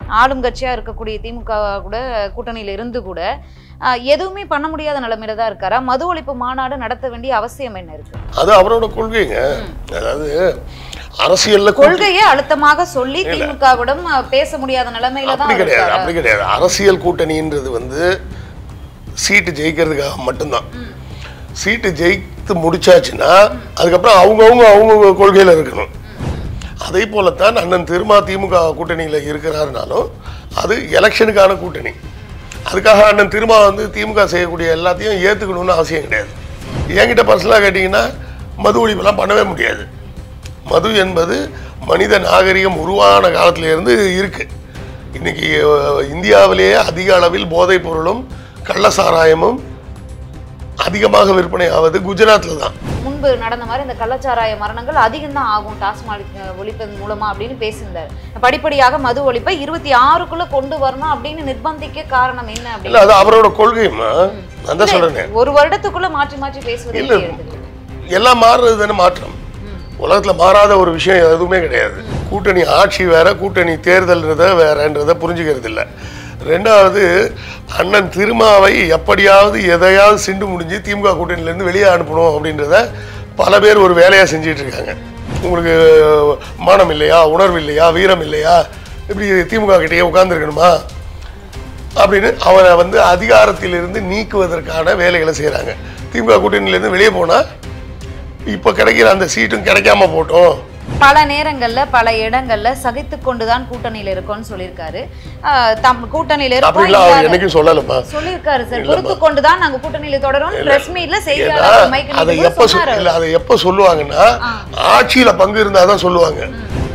ஆளும் கட்சியா இருக்கக்கூடிய திமுக கூட கூட்டணியில இருந்து கூட ஆஹ், எதுவுமே பண்ண முடியாத நிலைமையில தான் இருக்காரா மது ஒழிப்பு மாநாடு நடத்த வேண்டிய அவசியம் என்ன இருக்கு அது அவரோட கொள்கைங்க அதாவது அரசியல்ல கூட்டு- கொள்கையை அழுத்தமாக சொல்லி திமுகவிடம் ஆஹ், பேச முடியாத நிலைமையில தான் அப்படி கிடையாது இருக்காரா அப்படி கிடையாது அரசியல் கூட்டணின்றது வந்து சீட்டு ஜெயிக்கிறதுக்காக மட்டும்தான் சீட்டு ஜெயித்து முடிச்சாச்சுன்னா அதுக்கப்புறம் அவங்கவுங்க அவங்க கொள்கையில இருக்கணும் அதே போலத்தான் அண்ணன் திருமா திமுக கூட்டணியில இருக்கிறாருனாலும் அது எலெக்ஷனுக்கான கூட்டணி அதுக்காக அண்ணன் திருமா வந்து திமுக செய்யக்கூடிய எல்லாத்தையும் ஏத்துக்கணும்னு அவசியம் கிடையாது என்கிட்ட பர்சனலாக கேட்டிங்கன்னா மது ஒழிப்பெல்லாம் பண்ணவே முடியாது மது என்பது மனித நாகரிகம் உருவான காலத்துல இருந்து இருக்கு இன்னைக்கு அஹ், இந்தியாவிலேயே அதிக அளவில் போதைப் பொருளும் கள்ள சாராயமும் அதிகமாக விற்பனை ஆவது குஜராத்ல தான் முன்பு நடந்த மாதிரி இந்த கள்ளச்சாராய மரணங்கள் அதிகம் தான் ஆகும் டாஸ்மாக் ஒழிப்பதன் மூலமா அப்படின்னு பேசியிருந்தார் படிப்படியாக மது ஒழிப்பை இருபத்தி ஆறுக்குள்ள கொண்டு வரணும் அப்படின்னு நிர்பந்திக்க காரணம் என்ன இல்ல அப்படின்னு அது அவரோட கொள்கைமா நான் தான் சொல்றேன் ஒரு வருடத்துக்குள்ள மாற்றி மாற்றி பேசுவது இல்ல. எப்படி எடுத்துக்கிறது? எல்லாம் மாறுறது தானே மாற்றம் உலகத்துல மாறாத ஒரு விஷயம் எதுவுமே கிடையாது கூட்டணி ஆட்சி வேற கூட்டணி தேர்தல்ன்றத வேறன்றத புரிஞ்சுக்கிறது இல்ல ரெண்டாவது அண்ணன் திருமாவை எப்படியாவது எதையாவது சிண்டு முடிஞ்சு திமுக கூட்டணியில இருந்து வெளியே அனுப்பணும் அப்படின்றத பல பேர் ஒரு வேலையா செஞ்சிட்டு இருக்காங்க உங்களுக்கு மானம் இல்லையா உணர்வு இல்லையா வீரம் இல்லையா இப்படி திமுக கிட்டேயே உட்கார்ந்துருக்கணுமா அப்படின்னு அவரை வந்து அதிகாரத்திலிருந்து நீக்குவதற்கான வேலைகளை செய்கிறாங்க திமுக கூட்டணியிலேருந்து வெளியே போனால் இப்போ கிடைக்கிற அந்த சீட்டும் கிடைக்காம போட்டோம் பல நேரங்கள்ல பல இடங்கள்ல சகித்து கொண்டுதான் கூட்டணியில இருக்கோம்னு சொல்லியிருக்காரு ஆஹ் தம் கூட்டணியில இருக்கோம் அப்படிலாம் அவர் இல்லாத- என்னைக்கும் சொல்லலப்பா சொல்லியிருக்காரு சார் இல்லம்மா. பொறுத்து கொண்டுதான் நாங்க கூட்டணியில தொடரும் பிரஸ் மீட்ல ஏன்னா செய்தியாளர் மைக்கு அதை நிக்கும்போது எப்போ சொன்னாரு இல்லை அதை எப்போ சொல்லுவாங்கன்னா ஆட்சியில் பங்கு இருந்தால் தான் சொல்லுவாங்க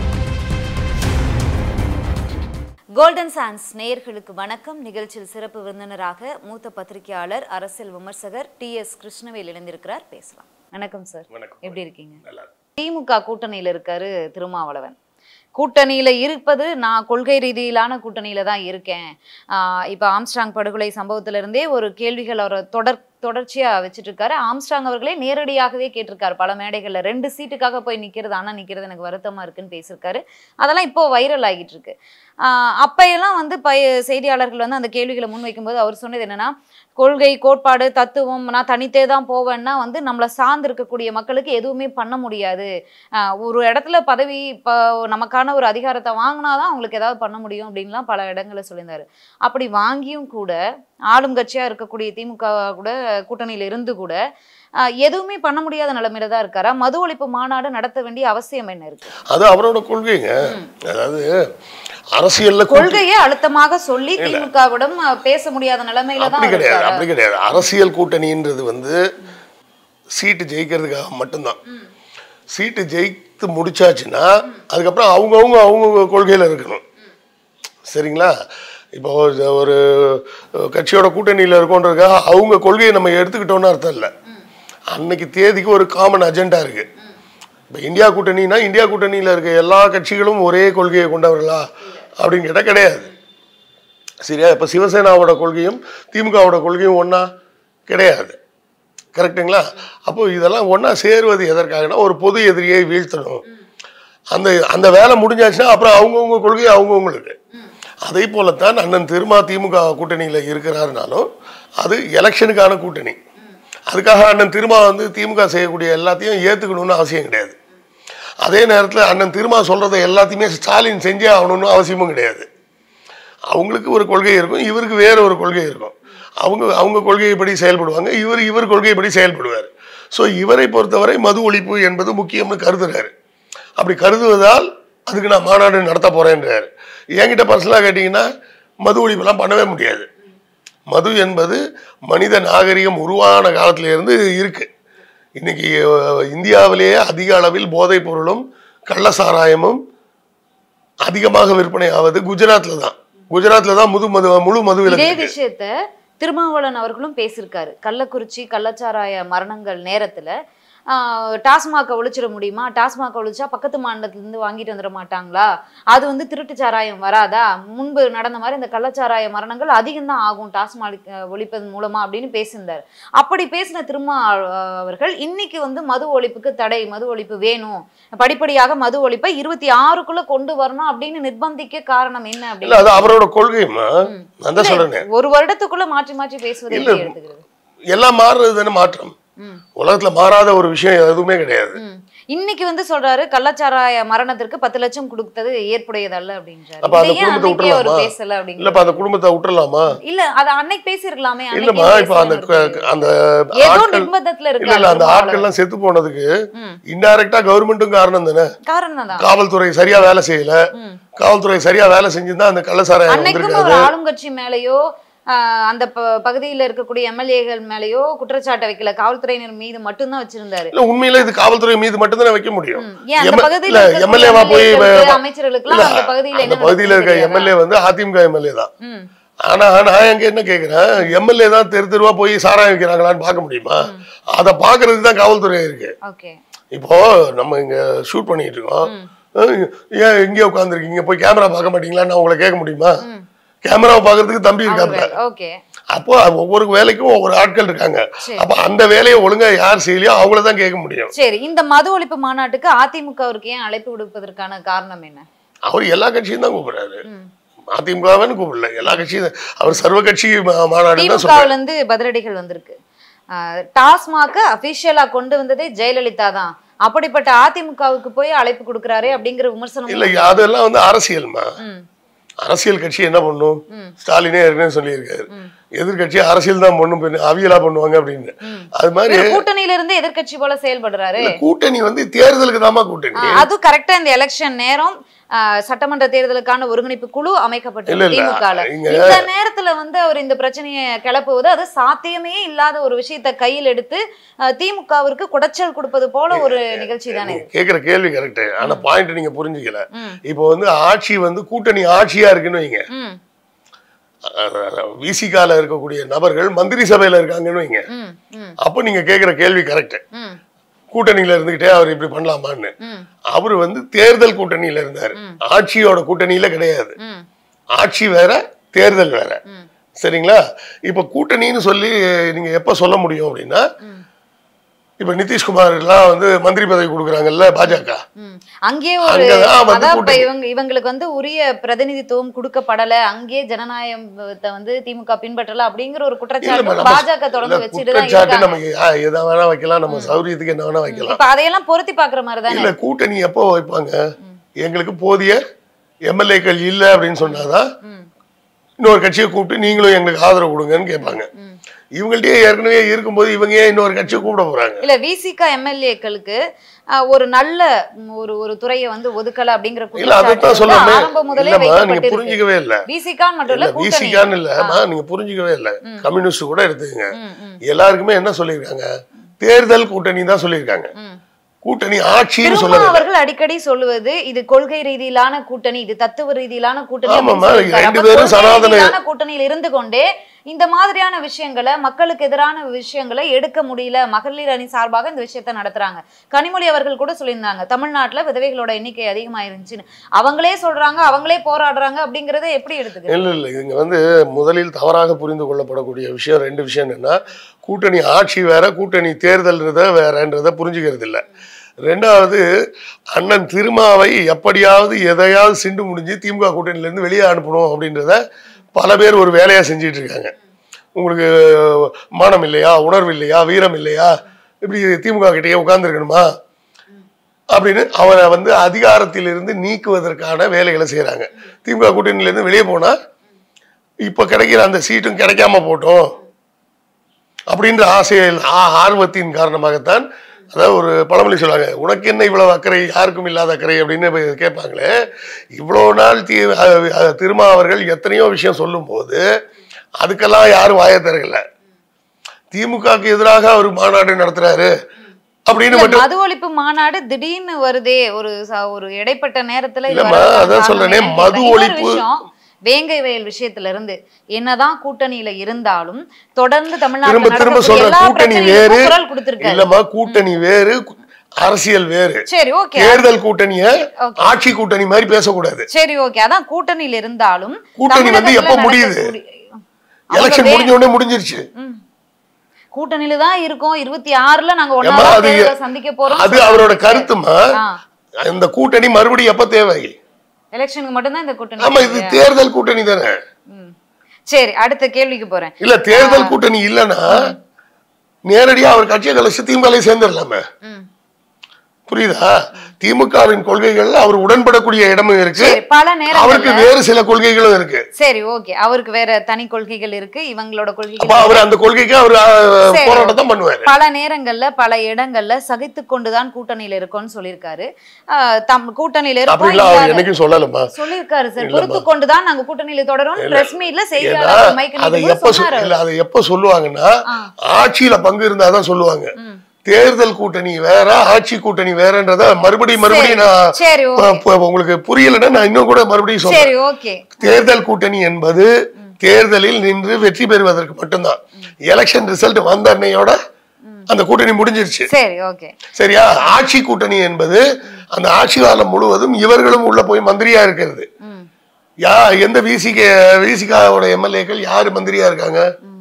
கோல்டன் சான்ஸ் நேயர்களுக்கு வணக்கம் நிகழ்ச்சியில் சிறப்பு விருந்தினராக மூத்த பத்திரிகையாளர் அரசியல் விமர்சகர் டி எஸ் கிருஷ்ணவேல் இணைந்திருக்கிறார் பேசலாம் வணக்கம் சார் வணக்கம். எப்படி இருக்கீங்க நல்லா இருக்கு. திமுக கூட்டணியில இருக்காரு திருமாவளவன் கூட்டணியில இருப்பது நான் கொள்கை ரீதியிலான கூட்டணியில தான் இருக்கேன் ஆஹ் இப்ப ஆம்ஸ்ட்ராங் படுகொலை சம்பவத்துல இருந்தே ஒரு கேள்விகள் அவர் தொடர் தொடர்ச்சியா வச்சுட்டு இருக்காரு ஆம்ஸ்ட்ராங் அவர்களே நேரடியாகவே கேட்டிருக்காரு பல மேடைகள்ல ரெண்டு சீட்டுக்காக போய் நிக்கிறது ஆனா நிக்கிறது எனக்கு வருத்தமா இருக்குன்னு பேசியிருக்காரு அதெல்லாம் இப்போ வைரல் ஆகிட்டு இருக்கு ஆஹ் அப்பையெல்லாம் வந்து பய செய்தியாளர்கள் வந்து அந்த கேள்விகளை முன்வைக்கும்போது அவர் சொன்னது என்னன்னா கொள்கை கோட்பாடு தத்துவம் நான் தனித்தே தான் போவேன்னா வந்து நம்மளை சார்ந்து இருக்கக்கூடிய மக்களுக்கு எதுவுமே பண்ண முடியாது ஆஹ் ஒரு இடத்துல பதவி இப்போ நமக்கான ஒரு அதிகாரத்தை வாங்கினாதான் அவங்களுக்கு ஏதாவது பண்ண முடியும் அப்படின்லாம் பல இடங்களை சொல்லியிருந்தாரு அப்படி வாங்கியும் கூட ஆளும் கட்சியா இருக்கக்கூடிய திமுக கூட கூட்டணியில இருந்து கூட ஆஹ் எதுவுமே பண்ண முடியாத நிலைமையில தான் இருக்காரா மது ஒழிப்பு மாநாடு நடத்த வேண்டிய அவசியம் என்ன இருக்கு அது அவரோட கொள்கைங்க அதாவது அரசியல்ல கூட்டு- கொள்கையை அழுத்தமாக சொல்லி திமுகவிடம் ஆஹ் பேச முடியாத நிலைமையில தான் அப்படி அவர் கிடையாது இருக்காரா? அப்படி கிடையாது அரசியல் கூட்டணின்றது வந்து சீட்டு ஜெயிக்கிறதுக்காக மட்டும்தான் சீட்டு ஜெயித்து முடிச்சாச்சுன்னா அதுக்கப்புறம் அவங்கவுங்க அவங்க கொள்கையில இருக்கணும் சரிங்களா இப்போ ஒரு- ஒரு கட்சியோட கூட்டணியில் இருக்கோன்றதுக்காக அவங்க கொள்கையை நம்ம எடுத்துக்கிட்டோம்னு அர்த்தம் இல்லை அன்னைக்கு தேதிக்கு ஒரு காமன் அஜெண்டா இருக்கு இப்போ இந்தியா கூட்டணினா இந்தியா கூட்டணியில் இருக்க எல்லா கட்சிகளும் ஒரே கொள்கையை கொண்டவர்களா அப்படின்னு கேட்டால் கிடையாது சரியா இப்போ சிவசேனாவோட கொள்கையும் திமுகவோட கொள்கையும் ஒன்றா கிடையாது கரெக்டுங்களா அப்போ இதெல்லாம் ஒன்றா சேருவது எதற்காகனா ஒரு பொது எதிரியை வீழ்த்தணும் அந்த அந்த வேலை முடிஞ்சாச்சுன்னா அப்புறம் அவங்கவுங்க கொள்கை அவங்கவுங்களுக்கு அதே போலத்தான் அண்ணன் திருமா திமுக கூட்டணியில் இருக்கிறாருனாலும் அது எலெக்ஷனுக்கான கூட்டணி அதுக்காக அண்ணன் திருமா வந்து திமுக செய்யக்கூடிய எல்லாத்தையும் ஏற்றுக்கணும்னு அவசியம் கிடையாது அதே நேரத்தில் அண்ணன் திருமா சொல்கிறத எல்லாத்தையுமே ஸ்டாலின் செஞ்சே ஆகணும்னு அவசியமும் கிடையாது அவங்களுக்கு ஒரு கொள்கை இருக்கும் இவருக்கு வேற ஒரு கொள்கை இருக்கும் அவங்க அவங்க கொள்கைப்படி செயல்படுவாங்க இவர் இவர் கொள்கைப்படி செயல்படுவார் ஸோ இவரை பொறுத்தவரை மது ஒழிப்பு என்பது முக்கியம்னு கருதுறாரு அப்படி கருதுவதால் அதுக்கு நான் மாநாடு நடத்த போறேன்றாரு என்கிட்ட பர்சனலாக கேட்டிங்கன்னா மது ஒழிப்பெல்லாம் பண்ணவே முடியாது மது என்பது மனித நாகரிகம் உருவான காலத்துல இருந்து இருக்கு இன்னைக்கு அஹ், இந்தியாவிலேயே அதிக அளவில் போதைப் பொருளும் கள்ள சாராயமும் அதிகமாக விற்பனை ஆவது குஜராத்ல தான் குஜராத்ல தான் முது மது முழு மது இதே விலக்கு இருக்கு. விஷயத்த திருமாவளவன் அவர்களும் பேசியிருக்காரு கள்ளக்குறிச்சி கள்ளச்சாராய மரணங்கள் நேரத்துல டாஸ்மாகை ஒழிச்சிட முடியுமா டாஸ்மாகை ஒழிச்சா பக்கத்து மாநிலத்துல இருந்து வாங்கிட்டு வந்துட மாட்டாங்களா அது வந்து திருட்டு சாராயம் வராதா முன்பு நடந்த மாதிரி இந்த கள்ளச்சாராய மரணங்கள் அதிகம் தான் ஆகும் டாஸ்மாக் அஹ், ஒழிப்பதன் மூலமா அப்படின்னு பேசியிருந்தார் அப்படி பேசின திருமா அஹ், அவர்கள் இன்னைக்கு வந்து மது ஒழிப்புக்கு தடை மது ஒழிப்பு வேணும் படிப்படியாக மது ஒழிப்பை இருபத்தி ஆறுக்குள்ள கொண்டு வரணும் அப்படின்னு நிர்பந்திக்க காரணம் என்ன இல்ல அப்படின்னு அது அவரோட கொள்கைமா ம். நான் தான் சொல்றேன் ஒரு வருடத்துக்குள்ள மாற்றி மாற்றி பேசுவதை இல்ல. எப்படி எடுத்துக்கிறது எல்லாம் மாறுறது தானே மாற்றம் ம். உலகத்துல மாறாத ஒரு விஷயம் எதுவுமே கிடையாது ம். இன்னைக்கு வந்து சொல்றாரு கள்ளச்சாராய மரணத்திற்கு பத்து லட்சம் கொடுத்தது ஏற்புடையதல்ல அப்படின்றாரு அப்ப அந்த இதை ஏன் குடும்பத்தை அன்னைக்கே அவர் விட்டுறலாமா? பேசல அப்படிங்கிற இல்லப்பா அந்த குடும்பத்தை விட்டுறலாமா இல்ல அத அன்னைக்கு பேசியிருக்கலாமே அன்னைக்கு இல்லம்மா ஏன் இப்ப அந்த பேசாம இருக்கு? க- அந்த ஏதோ ஆட்கள் நிர்பந்தத்துல இல்ல இல்ல இருக்காரு அந்த திருமாவளவன். ஆட்கள் எல்லாம் செத்து போனதுக்கு ம். இன்டைரக்டா கவர்மெண்ட்டும் காரணம் தானே காரணம் தான் காவல்துறை சரியா வேலை செய்யல ம். காவல்துறை சரியா வேலை செஞ்சிருந்தா அந்த கள்ளசாராயம் அன்னைக்கும் வந்திருக்காது ஒரு ஆளுங்கட்சி மேலயோ ஆஹ், அந்த ப- பகுதியில இருக்கக்கூடிய எம்எல்ஏகள் மேலயோ குற்றச்சாட்டை வைக்கல காவல்துறையினர் மீது மட்டும்தான் வச்சிருந்தாரு இல்ல உண்மையில இது காவல்துறை மீது மட்டும்தானே வைக்க முடியும் ம். ஏன் அந்த எம்- பகுதியில இல்ல, இருக்கக்கூடிய MLA வா போய் MLA-க்களுக்கு, வ- அமைச்சர்களுக்கெல்லாம் இல்ல, அந்த பகுதியில அந்த என்ன பகுதியில இருக்க நடக்குதுன்னு எம்எல்ஏ வந்து அதிமுக எம்எல்ஏ தான் ம். ஆனா நான் எங்க என்ன கேக்குறேன் எம்எல்ஏ தான் தெரு தெருவா போய் சாராயம் வைக்கிறாங்களான்னு பார்க்க முடியுமா அதை பாக்குறதுக்கு தான் காவல்துறை இருக்கு ஓகே இப்போ நம்ம இங்க ஷூட் பண்ணிட்டு இருக்கோம் ம். அஹ் ஏன் இங்கே உட்காந்துருக்கீங்க போய் கேமரா பார்க்க மாட்டீங்களான்னு நான் உங்களை கேட்க முடியுமா ம். கேமராவை பார்க்கறதுக்கு தம்பி இருக்காப்ல ஓகே அப்போ ஒவ்வொரு வேலைக்கும் ஒவ்வொரு ஆட்கள் இருக்காங்க சரி. அப்ப அந்த வேலையை ஒழுங்கா யார் செய்யலையோ அவங்கள தான் கேட்க முடியும் சரி இந்த மது ஒழிப்பு மாநாட்டுக்கு அதிமுகவிற்கு ஏன் அழைப்பு விடுப்பதற்கான காரணம் என்ன அவர் எல்லா கட்சியும் தான் கூப்பிடுறாரு ம். அதிமுகவன்னு கூப்பிடல எல்லா கட்சியும் அவர் சர்வ கட்சி மா- மாநாடு தான் சொல்றாரு திமுகவுல இருந்து பதிலடிகள் வந்திருக்கு டாஸ்மாக அபிஷியலா கொண்டு வந்ததே ஜெயலலிதா தான் அப்படிப்பட்ட அதிமுகவுக்கு போய் அழைப்பு கொடுக்கறாரே அப்படிங்கிற விமர்சனம் இல்ல அதெல்லாம் வந்து அரசியல்மா ம், அரசியல் கட்சி என்ன பண்ணும் ம். ஸ்டாலினே ஏற்கனவே சொல்லியிருக்காரு ம். எதிர்கட்சி அரசியல் தான் பண்ணும் பின்ன அவியலா பண்ணுவாங்க அப்படின்னு ம். அது மாதிரி இவர் கூட்டணியில இருந்து எதிர்க்கட்சி போல செயல்படுறாரு இல்ல, கூட்டணி வந்து தேர்தலுக்கு தாமா கூட்டணி ஆ, அது கரெக்டா இந்த எலெக்ஷன் நேரம் ஆ, சட்டமன்ற தேர்தலுக்கான ஒருங்கிணைப்பு குழு இல்ல, அமைக்கப்பட்டது இல்ல. திமுகல இங்க- இந்த நேரத்துல வந்து அவர் இந்த பிரச்சனையை கிளப்புவது அது சாத்தியமே இல்லாத ஒரு விஷயத்தை கையில் எடுத்து ஆ, திமுகவிற்கு குடைச்சல் கொடுப்பது போல ஒரு நிகழ்ச்சி தானே நீங்க கேக்குற கேள்வி கரெக்ட் ஆனா பாயிண்ட் நீங்க புரிஞ்சுக்கல ம். இப்போ வந்து ஆட்சி வந்து கூட்டணி ஆட்சியா இருக்குன்னு வைங்க ம் விசிகால இருக்கக்கூடிய நபர்கள் மந்திரி சபையில இருக்காங்கன்னு வைங்க ம் ம் அப்போ நீங்க கேக்குற கேள்வி கரெக்ட் ம் கூட்டணியில இருந்துகிட்டே அவர் இப்படி பண்ணலாமான்னு ம் அவர் வந்து தேர்தல் கூட்டணியில இருந்தாரு ஆட்சியோட கூட்டணியில கிடையாது ம் ஆட்சி வேற தேர்தல் வேற ம் சரிங்களா இப்ப கூட்டணின்னு சொல்லி நீங்க எப்ப சொல்ல முடியும் அப்படின்னா ம். இப்ப நிதிஷ்குமார் எல்லாம் வந்து மந்திரி பதவி கொடுக்குறாங்கல்ல பாஜக ம். அங்கேயே ஒரு அங்கதான் வந்து அதான் இப்ப கூட்டணி. இவங்க இவங்களுக்கு வந்து உரிய பிரதிநிதித்துவம் கொடுக்கப்படல அங்கேயே ஜனநாயகத்தை வந்து திமுக பின்பற்றல அப்படிங்கிற ஒரு இல்ல, குற்றச்சாட்டு நம்ம- பாஜக இல்ல, தொடர்ந்து வச்சுட்டு தான் குற்றச்சாட்டு இருக்காங்க நம்ம ஆ, எதை வேணா வைக்கலாம் நம்ம சௌரியத்துக்கு என்ன வேணா வைக்கலாம் இப்ப அதையெல்லாம் பொருத்தி பாக்குற மாதிரி தானே இல்ல கூட்டணி எப்போ வைப்பாங்க எங்களுக்கு போதிய எம்எல்ஏக்கள் இல்ல அப்படின்னு சொன்னாதான் ம். இன்னொரு கட்சியை கூப்பிட்டு நீங்களும் எங்களுக்கு ஆதரவு கொடுங்கன்னு கேட்பாங்க ம். இவங்கள்ட்டயே ஏற்கனவே இருக்கும்போது இவங்க ஏன் இன்னொரு கட்சியை கூப்பிட போறாங்க இல்ல விசிக எம்எல்ஏக்களுக்கு ஒரு நல்ல ம், ஒரு ஒரு துறையை வந்து ஒதுக்கல அப்படிங்கிற இல்ல அதைத்தான் சொல்லமே ஆரம்பம் முதலே இல்லம்மா நீங்க வைக்கப்பட்டிருக்கு புரிஞ்சுக்கவே இல்ல விசிகான் மட்டும் இல்ல இல்ல கூட்டணி விசிகான்னு இல்லம்மா நீங்க புரிஞ்சுக்கவே இல்ல கம்யூனிஸ்ட் கூட எடுத்துக்கங்க ம், ம், எல்லாருக்குமே என்ன சொல்லியிருக்காங்க தேர்தல் கூட்டணி தான் சொல்லியிருக்காங்க ம். கூட்டணி ஆட்சின்னு திருமா சொல்லல அவர்கள் அடிக்கடி சொல்லுவது இது கொள்கை ரீதியிலான கூட்டணி இது தத்துவ ரீதியிலான கூட்டணி அப்படின்னு ஆமாம்மா, சொல்லியிருக்காரு. ரெண்டு அப்ப பேரும் கொள்கை சனாதன- ரீதியிலான கூட்டணியில் இருந்து கொண்டே இந்த மாதிரியான விஷயங்களை மக்களுக்கு எதிரான விஷயங்களை எடுக்க முடியல மகளிர் அணி சார்பாக இந்த விஷயத்தை நடத்துறாங்க கனிமொழி அவர்கள் கூட சொல்லியிருந்தாங்க தமிழ்நாட்டுல விதவைகளோட எண்ணிக்கை அதிகமாயிருந்துச்சுன்னு அவங்களே சொல்றாங்க அவங்களே போராடுறாங்க அப்படிங்கறத எப்படி எடுத்துக்க இல்ல இல்ல இங்க வந்து முதலில் தவறாக புரிந்து கொள்ளப்படக்கூடிய விஷயம் ரெண்டு விஷயம் என்னன்னா கூட்டணி ஆட்சி வேற கூட்டணி தேர்தல்ன்றத வேறன்றத புரிஞ்சுக்கிறது இல்ல ரெண்டாவது அண்ணன் திருமாவை எப்படியாவது எதையாவது சிண்டு முடிஞ்சு திமுக கூட்டணியில இருந்து வெளியே அனுப்பணும் அப்படின்றத பல பேர் ஒரு வேலையா செஞ்சிட்டு இருக்காங்க உங்களுக்கு மானம் இல்லையா உணர்வு இல்லையா வீரம் இல்லையா இப்படி திமுக கிட்டேயே உட்கார்ந்துருக்கணுமா அப்படின்னு அவரை வந்து அதிகாரத்திலிருந்து நீக்குவதற்கான வேலைகளை செய்றாங்க திமுக கூட்டணியிலேருந்து வெளியே போனா இப்ப கிடைக்கிற அந்த சீட்டும் கிடைக்காம போட்டோம் அப்படின்ற ஆசையில் ஆ- ஆர்வத்தின் காரணமாகத்தான் அதாவது ஒரு பழமொழி சொல்லுவாங்க உனக்கு என்ன இவ்வளவு அக்கறை யாருக்கும் இல்லாத அக்கறை அப்படின்னு போய் கேட்பாங்களே இவ்வளோ நாள் தி அ- அ- திருமா அவர்கள் எத்தனையோ விஷயம் சொல்லும்போது அதுக்கெல்லாம் யாரும் வாயை திறக்கல திமுகவுக்கு எதிராக அவர் மாநாடு நடத்துறாரு அப்படின்னு இல்ல, மட்டும் மது ஒழிப்பு மாநாடு திடீர்னு வருதே ஒரு ச- ஒரு இடைப்பட்ட நேரத்துல இது இல்லம்மா, வரதுக்கான அதான் காரணம் சொல்றேனே, என்னன்னு மது கேட்டேன். இன்னொரு ஒழிப்பு- விஷயம், வேங்கை வயல் விஷயத்துல இருந்து என்னதான் கூட்டணியில இருந்தாலும் தொடர்ந்து திரும்ப தமிழ்நாட்டுல திரும்ப நடக்கக்கூடிய சொல்றேன் எல்லா கூட்டணி வேறு பிரச்சனைகளுக்கும் குரல் கொடுத்திருக்காரு இல்லம்மா கூட்டணி வேறு கு- அரசியல் வேறு சரி ஓகே தேர்தல் கூட்டணிய Okay. ஆட்சி கூட்டணி மாதிரி பேசக்கூடாது சரி ஓகே அதான் கூட்டணியில இருந்தாலும் கூட்டணி வந்து தமிழகத்துல எப்ப முடியுது? நடக்கக்கூடிய- அவங்க எலெக்ஷன் வே- முடிஞ்ச உடனே முடிஞ்சிருச்சு ம். கூட்டணியில தான் இருக்கோம் இருபத்தி ஆறுல நாங்க ஏம்மா, ஒன்னா அது சந்திக்க போறோம் அது அவரோட கருத்துமா ஆ. இந்த கூட்டணி மறுபடியும் எப்ப தேவை எலெக்ஷனுக்கு மட்டும்தான் இந்த கூட்டணி ஆமா இது தேர்தல் கூட்டணி தானே ம். சரி அடுத்த கேள்விக்கு போறேன் இல்ல தேர்தல் கூட்டணி இல்லைன்னா நேரடியா அவர் கட்சியை கழிச்சு திமுக சேர்ந்துடலாமே ம். புரியுதா திமுகவின் கொள்கைகள்ல அவர் உடன்படக்கூடிய இடமும் இருக்கு சரி பல நேரங்கள்ல அவருக்கு வேறு சில கொள்கைகளும் இருக்கு சரி ஓகே அவருக்கு வேற தனி கொள்கைகள் இருக்கு இவங்களோட அப்ப கொள்கைகள் அவர் அந்த கொள்கைக்கு அவர் சரி. போராட்டம் தான் பண்ணுவாரு பல நேரங்கள்ல பல இடங்கள்ல சகித்து கொண்டுதான் கூட்டணியில இருக்கோம்னு சொல்லியிருக்காரு ஆஹ் தம் கூட்டணியில இருக்கோம் அப்படிலாம் அவர் இல்லாத- என்னைக்கும் சொல்லலமா சொல்லியிருக்காரு சார் இல்லம்மா. பொறுத்து கொண்டுதான் நாங்க கூட்டணியில தொடரும் பிரஸ் மீட்ல ஏன்னா செய்தியாளர் மைக்கு அதை நீக்கும்போது எப்ப சொல்- சொன்னாரு இல்ல அதை எப்ப சொல்லுவாங்கன்னா ஆ. ஆட்சியில பங்கு இருந்தாதான் சொல்லுவாங்க ம். தேர்தல் கூட்டணி வேற ஆட்சி கூட்டணி வேறன்றத மறுபடியும் மறுபடியும் நான் சரி ஓகே ப- ப- உங்களுக்கு புரியலன்னா நான் இன்னும் கூட மறுபடியும் சொல்றேன் சரி ஓகே தேர்தல் கூட்டணி என்பது தேர்தலில் நின்று வெற்றி பெறுவதற்கு மட்டும்தான் எலெக்ஷன் ரிசல்ட் வந்த அன்னையோட அந்த கூட்டணி முடிஞ்சிருச்சு சரி ஓகே சரியா ஆட்சி கூட்டணி என்பது அந்த ஆட்சி காலம் முழுவதும் இவர்களும் உள்ள போய் மந்திரியா இருக்கிறது ம் யா எந்த விசிக விசிகாவோட எம்எல்ஏக்கள் யாரு மந்திரியா இருக்காங்க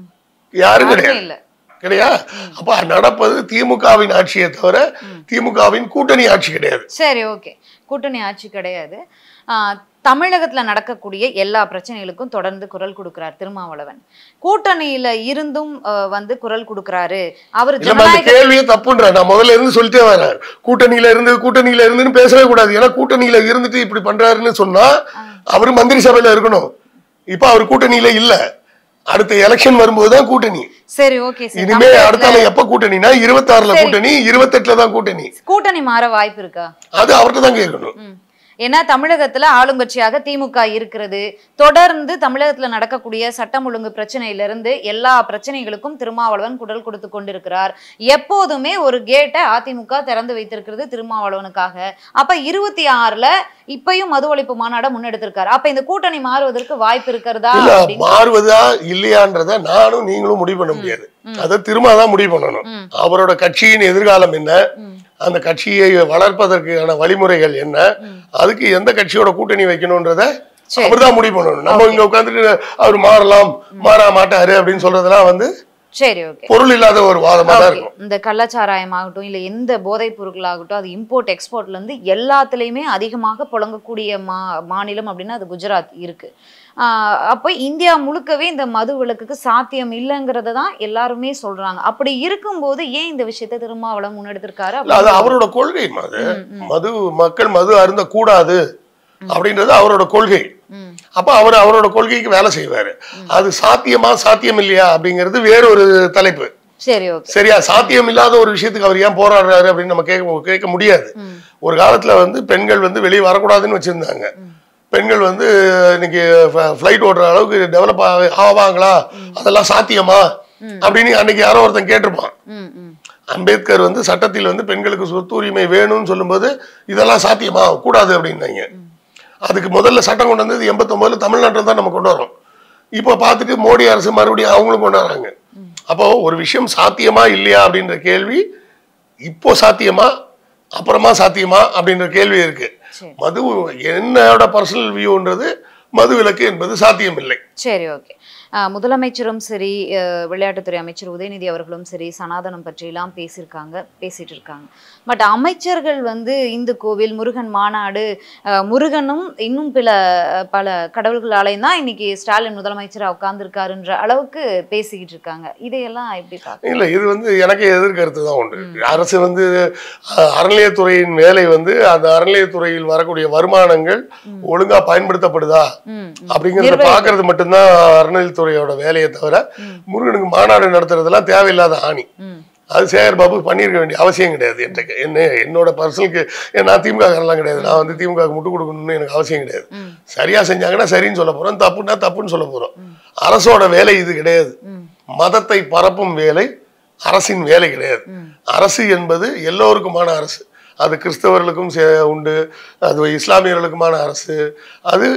யாரும் யாருமே கிடையாது இல்ல கிடையா அப்ப நடப்பது திமுகவின் ஆட்சியை தவிர திமுகவின் கூட்டணி ஆட்சி கிடையாது சரி ஓகே கூட்டணி ஆட்சி கிடையாது ஆஹ் தமிழகத்துல நடக்கக்கூடிய எல்லா பிரச்சனைகளுக்கும் தொடர்ந்து குரல் கொடுக்கிறார் திருமாவளவன் கூட்டணியில இருந்தும் ஆஹ் வந்து குரல் கொடுக்கிறாரு அவர் இல்லம்மா அந்த ஜனநாயக கேள்வியே தப்புன்ற நான் முதல்ல இருந்து சொல்லிட்டே வரேன் கூட்டணியில இருந்து கூட்டணியில இருந்துன்னு பேசவே கூடாது ஏன்னா கூட்டணியில இருந்துட்டு இப்படி பண்றாருன்னு சொன்னா அவரு மந்திரி சபையில இருக்கணும் இப்ப அவர் கூட்டணியில இல்ல அடுத்த எலெக்ஷன் வரும்போது தான் கூட்டணி சரி ஓகே சார் இனிமே அடுத்தால எப்ப கூட்டணினா இருபத்தாறுல கூட்டணி இருபத்தெட்டுல தான் கூட்டணி கூட்டணி மாற வாய்ப்பு இருக்கா அது அவர்கிட்ட தான் கேட்கணும் ம். ஏன்னா தமிழகத்துல ஆளுங்கட்சியாக திமுக இருக்கிறது தொடர்ந்து தமிழகத்துல நடக்கக்கூடிய சட்டம் ஒழுங்கு பிரச்சனையில இருந்து எல்லா பிரச்சனைகளுக்கும் திருமாவளவன் குரல் கொடுத்து கொண்டிருக்கிறார் எப்போதுமே ஒரு கேட்டை அதிமுக திறந்து வைத்திருக்கிறது திருமாவளவனுக்காக அப்ப இருபத்தி ஆறுல இப்பயும் மது ஒழிப்பு மாநாட முன்னெடுத்திருக்காரு அப்ப இந்த கூட்டணி மாறுவதற்கு வாய்ப்பு இருக்கிறதா இல்ல அப்படின்னு- மாறுவதா இல்லையான்றத நானும் நீங்களும் முடிவு பண்ண முடியாது அதை திரும்ப தான் முடிவு பண்ணணும் ம். அவரோட கட்சியின் எதிர்காலம் என்ன ம். அந்த கட்சியை வளர்ப்பதற்கான வழிமுறைகள் என்ன அதுக்கு எந்த கட்சியோட கூட்டணி வைக்கணும்ன்றத சரி. அவர்தான் முடிவு பண்ணணும் நம்ம இங்க உட்காந்துட்டு அவர் மாறலாம் மாற மாட்டாரு அப்படின்னு சொல்றதெல்லாம் வந்து சரி ஓகே பொருள் இல்லாத ஒரு வாதமா தான் Okay. இருக்கும் இந்த கள்ளச்சாராயம் ஆகட்டும் இல்ல எந்த போதைப் பொருட்களாகட்டும் அது இம்போர்ட் எக்ஸ்போர்ட்ல இருந்து எல்லாத்துலயுமே அதிகமாக புழங்கக்கூடிய மா மாநிலம் அப்படின்னா அது குஜராத் இருக்கு ஆஹ் அப்போ இந்தியா முழுக்கவே இந்த மது விலக்குக்கு சாத்தியம் இல்லைங்கிறத தான் எல்லாருமே சொல்றாங்க அப்படி இருக்கும்போது ஏன் இந்த விஷயத்தை திருமாவளம் முன்னெடுத்திருக்காரு இல்ல அது அப்படி- அவரோட கொள்கை அது ம், ம். மது மக்கள் மது அருந்த கூடாது அப்படின்றது அவரோட கொள்கை ம், அப்ப அவர் அவரோட கொள்கைக்கு வேலை செய்வாரு அது சாத்தியமா சாத்தியம் இல்லையா அப்படிங்கிறது வேறொரு தலைப்பு சரி ஓகே சரியா சாத்தியம் இல்லாத ஒரு விஷயத்துக்கு அவர் ஏன் போராடுறாரு அப்படின்னு நம்ம கேட்க கேட்க முடியாது ம் ஒரு காலத்துல வந்து பெண்கள் வந்து வெளியே வரக்கூடாதுன்னு வச்சிருந்தாங்க பெண்கள் வந்து இன்னைக்கு ஃப்ளைட் ஓட்டுற அளவுக்கு டெவலப் ஆவாங்களா அதெல்லாம் சாத்தியமா அப்படின்னு அன்னைக்கு யாரோ ஒருத்தன் கேட்டிருப்பான் ம் ம் அம்பேத்கர் வந்து சட்டத்தில் வந்து பெண்களுக்கு சொத்து உரிமை வேணும்னு சொல்லும்போது இதெல்லாம் சாத்தியமா கூடாது அப்படின்னாங்க அதுக்கு முதல்ல சட்டம் கொண்டு வந்தது எண்பத்தொன்பதுல தமிழ்நாட்டில் தான் நம்ம கொண்டு வரோம் இப்போ பார்த்துட்டு மோடி அரசு மறுபடியும் அவங்களும் கொண்டு வராங்க அப்போ ஒரு விஷயம் சாத்தியமா இல்லையா அப்படின்ற கேள்வி இப்போ சாத்தியமா அப்புறமா சாத்தியமா அப்படின்ற கேள்வி இருக்கு சரி மது என்னோட பர்சனல் வியூன்றது மது விலக்கு என்பது சாத்தியம் இல்லை சரி ஓகே ஆஹ் முதலமைச்சரும் சரி அஹ் விளையாட்டுத்துறை அமைச்சர் உதயநிதி அவர்களும் சரி சனாதனம் பற்றியெல்லாம் பேசியிருக்காங்க பேசிட்டு இருக்காங்க பட் அமைச்சர்கள் வந்து இந்து கோவில் முருகன் மாநாடு அஹ் முருகனும் இன்னும் பல பல கடவுள்களாலையும் தான் இன்னைக்கு ஸ்டாலின் முதலமைச்சரா உட்கார்ந்துருக்காருன்ற அளவுக்கு பேசிக்கிட்டு இருக்காங்க இதையெல்லாம் எப்படி பார்க்க இல்லை இது வந்து எனக்கு எதிர்கருத்து தான் உண்டு அரசு வந்து அஹ், அறநிலையத்துறையின் வேலை வந்து அந்த அறநிலையத்துறையில் வரக்கூடிய வருமானங்கள் ஒழுங்கா பயன்படுத்தப்படுதா ம் ம். அப்படிங்கறத நிர்வகிக்க- பாக்குறது மட்டும்தான் அறநிலையத்துறையோட வேலையை தவிர ம். முருகனுக்கு மாநாடு நடத்துறதெல்லாம் தேவையில்லாத ஆணி ம் அது சேகர் பாபு பண்ணியிருக்க வேண்டிய அவசியம் கிடையாது என்கிட்ட என்ன என்னோட பர்சனலுக்கு நான் திமுக காரெல்லாம் கிடையாது நான் வந்து திமுக க்கு முட்டு கொடுக்கணும்னு எனக்கு அவசியம் கிடையாது ம் சரியா செஞ்சாங்கன்னா சரின்னு சொல்ல போறோம் தப்புன்னா தப்புன்னு சொல்ல போறோம் அரசோட வேலை இது கிடையாது ம் மதத்தை பரப்பும் வேலை அரசின் வேலை கிடையாது ம். அரசு என்பது எல்லோருக்குமான அரசு அது கிறிஸ்தவர்களுக்கும் சே- உண்டு அது இஸ்லாமியர்களுக்குமான அரசு அது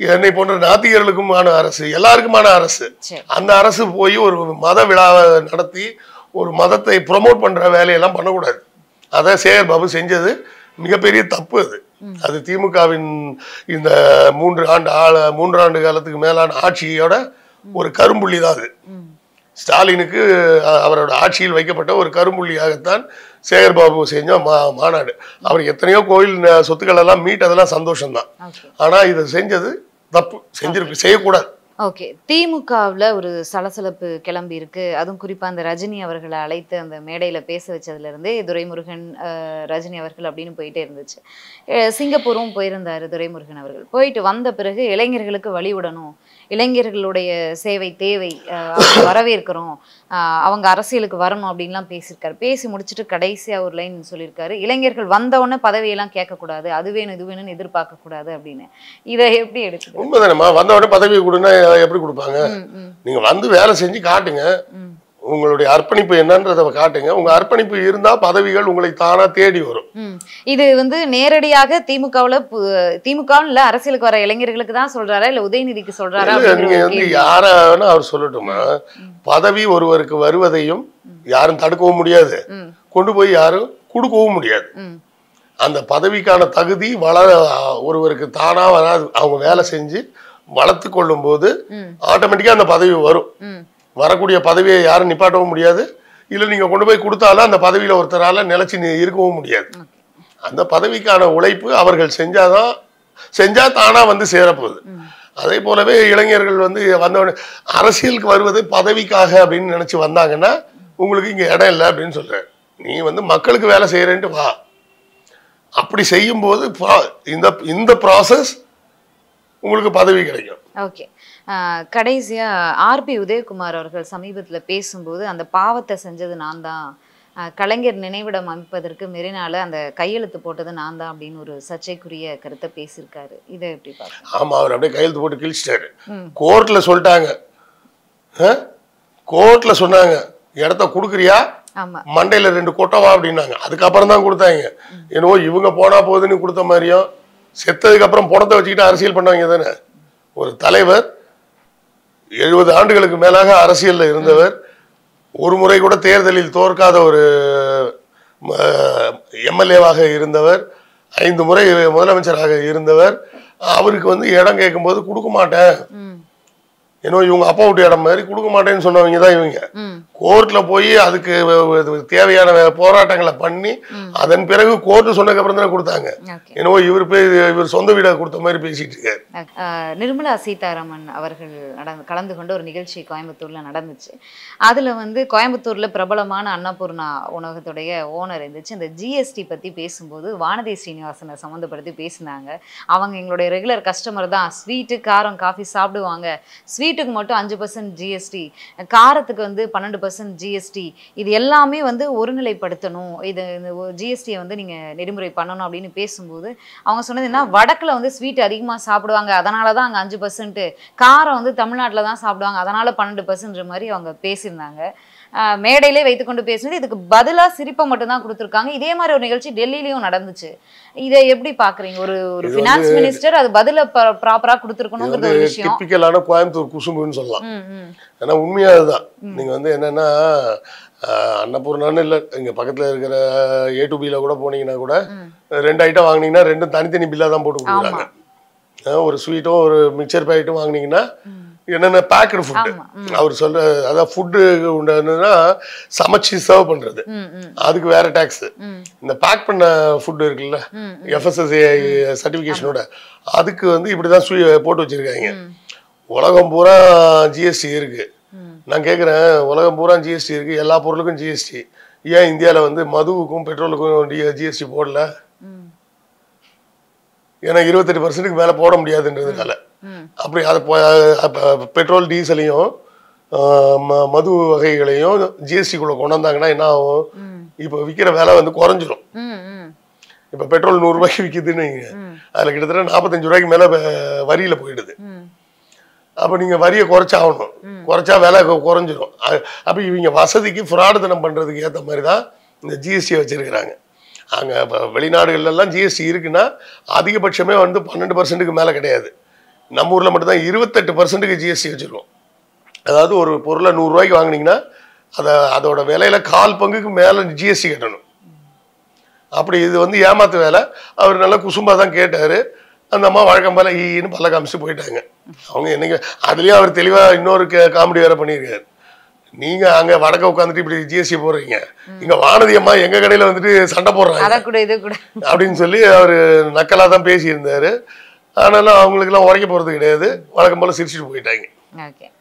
என்னை போன்ற நாத்திகர்களுக்குமான அரசு எல்லாருக்குமான அரசு சரி அந்த அரசு போய் ஒரு மத விழாவை நடத்தி ஒரு மதத்தை ப்ரொமோட் பண்ற வேலையெல்லாம் பண்ணக்கூடாது அதை சேகர் பாபு செஞ்சது மிகப்பெரிய தப்பு அது அது திமுகவின் இந்த மூன்று ஆண்டு ஆள மூன்று ஆண்டு காலத்துக்கு மேலான ஆட்சியோட ஒரு கரும்புள்ளி தான் அது ம் ஸ்டாலினுக்கு அஹ், அவரோட ஆட்சியில் வைக்கப்பட்ட ஒரு கரும்புள்ளியாகத்தான் சேகர்பாபு செஞ்ச மா மாநாடு அவர் எத்தனையோ கோயில் ந- சொத்துக்கள் எல்லாம் மீட்டதெல்லாம் சந்தோஷம்தான் ஓகே ஆனா இதை செஞ்சது தப்பு செஞ்சிருக்கு செய்யக்கூடாது ஓகே திமுகவில் ஒரு சலசலப்பு கிளம்பி இருக்கு அதுவும் குறிப்பா அந்த ரஜினி அவர்களை அழைத்து அந்த மேடையில பேச வச்சதுல இருந்தே துரைமுருகன் அஹ், ரஜினி அவர்கள் அப்படின்னு போயிட்டே இருந்துச்சு அஹ், சிங்கப்பூரும் போயிருந்தாரு துரைமுருகன் அவர்கள் போயிட்டு வந்த பிறகு இளைஞர்களுக்கு வழி விடணும் இளைஞர்களுடைய சேவை தேவை அஹ், அவங்க வரவேற்கிறோம் அஹ், அவங்க அரசியலுக்கு வரணும் அப்படின்லாம் பேசியிருக்காரு பேசி முடிச்சுட்டு கடைசியா ஒரு லைன் சொல்லியிருக்காரு இளைஞர்கள் வந்தவுடனே பதவியெல்லாம் கேட்கக்கூடாது அது வேணும் இது வேணும்னு எதிர்பார்க்க கூடாது அப்படின்னு இதை எப்படி எடுத்துக்க உண்மைதானேம்மா வந்த உடனே பதவி கொடுன்னா எப்படி கொடுப்பாங்க ம் ம் நீங்க வந்து வேலை செஞ்சு காட்டுங்க ம் உங்களுடைய அர்ப்பணிப்பு என்னன்றதை காட்டுங்க உங்க அர்ப்பணிப்பு இருந்தா பதவிகள் உங்களை தானா தேடி வரும் ம். இது வந்து நேரடியாக திமுகவுல பு- திமுகன்னு இல்ல அரசியலுக்கு வர இளைஞர்களுக்கு தான் சொல்றாரா இல்ல உதயநிதிக்கு சொல்றாரா இல்ல, அப்படிங்கிற நீங்க ஒரு வந்து கேள்வி. யார வேணா அவர் சொல்லட்டுமா பதவி ஒருவருக்கு வருவதையும் யாரும் தடுக்கவும் முடியாது ம், கொண்டு போய் யாரும் கொடுக்கவும் முடியாது ம், அந்த பதவிக்கான தகுதி வளர ஒருவருக்கு தானா வராது அவங்க வேலை செஞ்சு வளர்த்து கொள்ளும் போது ம், ஆட்டோமேட்டிக்கா அந்த பதவி வரும் ம். வரக்கூடிய பதவியை யாரும் நிப்பாட்டவும் முடியாது இல்ல நீங்க கொண்டு போய் கொடுத்தாலும் அந்த பதவியில ஒருத்தரால நிலைச்சு நி- இருக்கவும் முடியாது அந்த பதவிக்கான உழைப்பு அவர்கள் செஞ்சாதான் செஞ்சா தானா வந்து சேரப்போகுது அதே போலவே இளைஞர்கள் வந்து வந்தவொடனே அரசியலுக்கு வருவது பதவிக்காக அப்படின்னு நினைச்சு வந்தாங்கன்னா உங்களுக்கு இங்க இடம் இல்லை அப்படின்னு சொல்றேன் நீ வந்து மக்களுக்கு வேலை செய்யறேன்ட்டு வா அப்படி செய்யும்போது pro- இந்த இந்த ப்ராசஸ் உங்களுக்கு பதவி கிடைக்கும் ஓகே ஆஹ், கடைசியா ஆர்பி உதயகுமார் அவர்கள் சமீபத்துல பேசும்போது அந்த பாவத்தை செஞ்சது நான் தான் ஆஹ், கலைஞர் நினைவிடம் அமைப்பதற்கு மெரினால அந்த கையெழுத்து போட்டது நான் தான் அப்படின்னு ஒரு சர்ச்சைக்குரிய கருத்தை பேசியிருக்காரு இதை எப்படி பார்க்க ஆமா அவர் அப்படியே கையெழுத்து போட்டு கிழிச்சிட்டாரு ம். கோர்ட்ல சொல்லிட்டாங்க கோர்ட்ல சொன்னாங்க இடத்த கொடுக்குறியா ஆமா மண்டையில ரெண்டு கொட்டவா அப்படின்னாங்க அதுக்கப்புறம் தான் கொடுத்தாங்க என்னவோ இவங்க போனா போகுதுன்னு கொடுத்த மாதிரியும் செத்ததுக்கு அப்புறம் பணத்தை வச்சுக்கிட்டு அரசியல் பண்ணவங்க தானே ஒரு தலைவர் எழுபது ஆண்டுகளுக்கு மேலாக அரசியல்ல இருந்தவர் ஒரு முறை கூட தேர்தலில் தோற்காத ஒரு எம்எல்ஏவாக இருந்தவர் ஐந்து முறை முதலமைச்சராக இருந்தவர் அவருக்கு வந்து இடம் கேட்கும்போது கொடுக்க மாட்டேன் ம் ஏன்னோ இவங்க அப்பா விட்டு இடம் மாதிரி கொடுக்க மாட்டேன்னு சொன்னவங்க தான் இவங்க ம் கோர்ட்ல போய் அதுக்கு வ- வ- தேவையான வே- போராட்டங்களை பண்ணி அதன் பிறகு கோர்ட் சொன்னதுக்கு அப்புறம் தானே கொடுத்தாங்க ஓகே என்னவோ இவர் போய் இவர் சொந்த வீடை கொடுத்த மாதிரி பேசிட்டு இருக்காரு அஹ் நிர்மலா சீதாராமன் அவர்கள் நடந்து கலந்து கொண்ட ஒரு நிகழ்ச்சி கோயம்புத்தூர்ல நடந்துச்சு அதுல வந்து கோயம்புத்தூர்ல பிரபலமான அன்னபூர்ணா உணவகத்துடைய ஓனர் இருந்துச்சு இந்த ஜிஎஸ்டி பத்தி பேசும்போது வானதி ஸ்ரீனிவாசனை சம்மந்தப்படுத்தி பேசினாங்க அவங்க எங்களுடைய ரெகுலர் கஸ்டமர் தான் ஸ்வீட்டு காரம் காஃபி சாப்பிடுவாங்க ஸ்வீட்டுக்கு மட்டும் அஞ்சு பர்சன்ட் ஜிஎஸ்டி காரத்துக்கு வந்து பன்னெண்டு பர்சன்ட் ஜிஎஸ்டி இது எல்லாமே வந்து ஒருநிலைப்படுத்தணும் இது இந்த ஜிஎஸ்டியை வந்து நீங்க நெறிமுறை பண்ணணும் அப்படின்னு பேசும்போது அவங்க சொன்னது என்ன வடக்குல வந்து ஸ்வீட் அதிகமா சாப்பிடுவாங்க அதனால தான் அங்க அஞ்சு பர்சன்ட் காரம் வந்து தமிழ்நாட்டில் தான் சாப்பிடுவாங்க அதனால பன்னெண்டு பர்சன்ட் மாதிரி அவங்க பேசியிருந்தாங்க ஆஹ் மேடையிலே வைத்துக்கொண்டு பேசினது இதுக்கு பதிலா சிரிப்பை மட்டும்தான் கொடுத்துருக்காங்க இதே மாதிரி ஒரு நிகழ்ச்சி டெல்லியிலயும் நடந்துச்சு இதை எப்படி பாக்குறீங்க ஒரு ஒரு இது ஃபினான்ஸ் மினிஸ்டர் அது பதில ப்ராப்பரா கொடுத்துருக்கணுங்கிறது ஒரு விஷயம் டிப்பிக்கலான கோயம்புத்தூர் குசும்புன்னு சொல்லலாம் ம் ம் ஏன்னா உண்மையா அதுதான் நீங்க வந்து என்னன்னா ஆஹ், அன்னபூர்ணான்னு இல்லை இங்க பக்கத்துல இருக்கிற ஏ டு பில கூட போனீங்கன்னா கூட ரெண்டு ஐட்டம் வாங்குனீங்கன்னா ரெண்டும் தனித்தனி பில்லா தான் போட்டு கொடுக்குறாங்க ஆஹ், ஒரு ஸ்வீட்டும் ஒரு மிக்சர் பேக்கெட்டும் வாங்குனீங்கன்னா என்னென்ன பேக்கடு ஃபுட்டு ஆமா அவர் சொல்ற அதான் ஃபுட்டு உண்டுன்னா சமைச்சு சர்வ் பண்றது ம் ம் அதுக்கு வேற டேக்ஸ் ம் இந்த பேக் பண்ண ஃபுட் இருக்குல்ல ம் எஃப்எஸ்எஸ்ஏ சர்டிஃபிகேஷனோட அதுக்கு வந்து இப்படிதான் சுய போட்டு வச்சிருக்காங்க ம் உலகம் பூரா ஜிஎஸ்டி இருக்கு ம் நான் கேட்குறேன் உலகம் பூரா ஜிஎஸ்டி இருக்கு எல்லா பொருளுக்கும் ஜிஎஸ்டி ஏன் இந்தியாவில் வந்து மதுவுக்கும் பெட்ரோலுக்கும் ஜிஎஸ்டி போடல ம் ஏன்னா இருபத்தெட்டு பர்சன்ட்டுக்கு மேலே போட முடியாதுன்றதுனால ம் அப்படி அதை போ- அப்ப பெட்ரோல் டீசலையும் ஆஹ், ம- மது வகைகளையும் ஜிஎஸ்டிக்குள்ளே கொண்டு வந்தாங்கன்னா என்ன ஆகும் ம் இப்போ விற்கிற விலை வந்து குறைஞ்சிரும் ம் ம் இப்போ பெட்ரோல் நூறுரூபாய்க்கு விற்கிதுன்னு வைங்க. ம் அதில் கிட்டத்தட்ட நாற்பத்தஞ்சு ரூபாய்க்கு மேலே வரியில் போயிடுது ம் அப்போ நீங்கள் வரியை குறைச்சாகணும் குறைச்சா விலை கொ- குறைஞ்சிரும் அ- அப்போ இவங்க வசதிக்கு ஃப்ராடுத்தனம் பண்ணுறதுக்கு ஏற்ற மாதிரி தான் இந்த ஜிஎஸ்டியை வச்சுருக்கிறாங்க அங்கே இப்போ வெளிநாடுகள்லாம் ஜிஎஸ்டி இருக்குன்னா அதிகபட்சமே வந்து பன்னெண்டு பர்சன்ட்டுக்கு மேலே கிடையாது நம்ம ஊரில் மட்டும்தான் இருபத்தெட்டு பர்சன்ட்டுக்கு ஜிஎஸ்டி வச்சுருக்கோம் அதாவது ஒரு பொருளை நூறுரூவாய்க்கு வாங்குனீங்கன்னா அதை அதோட விலையில கால் பங்குக்கு மேலே ஜிஎஸ்டி கட்டணும் அப்படி இது வந்து ஏமாத்து வேலை அவர் நல்லா குசும்பா தான் கேட்டார் அந்த அம்மா வழக்கம் போல ஈன்னு பல்ல காமிச்சு போயிட்டாங்க அவங்க என்னைக்கு அதுலேயும் அவர் தெளிவாக இன்னொரு காமெடி வேற பண்ணியிருக்காரு நீங்க அங்க வடக்க உட்காந்துட்டு இப்படி ஜிஎஸ்டி போடுறீங்க இங்க வானதி அம்மா எங்க கடையில வந்துட்டு சண்டை போடுறாங்க அத கூட இது கூட அப்படின்னு சொல்லி அவர் நக்கலா தான் பேசியிருந்தாரு ஆனாலும் அவங்களுக்கெல்லாம் உரைக்க போறது கிடையாது வழக்கம் போல சிரிச்சுட்டு போயிட்டாங்க ஓகே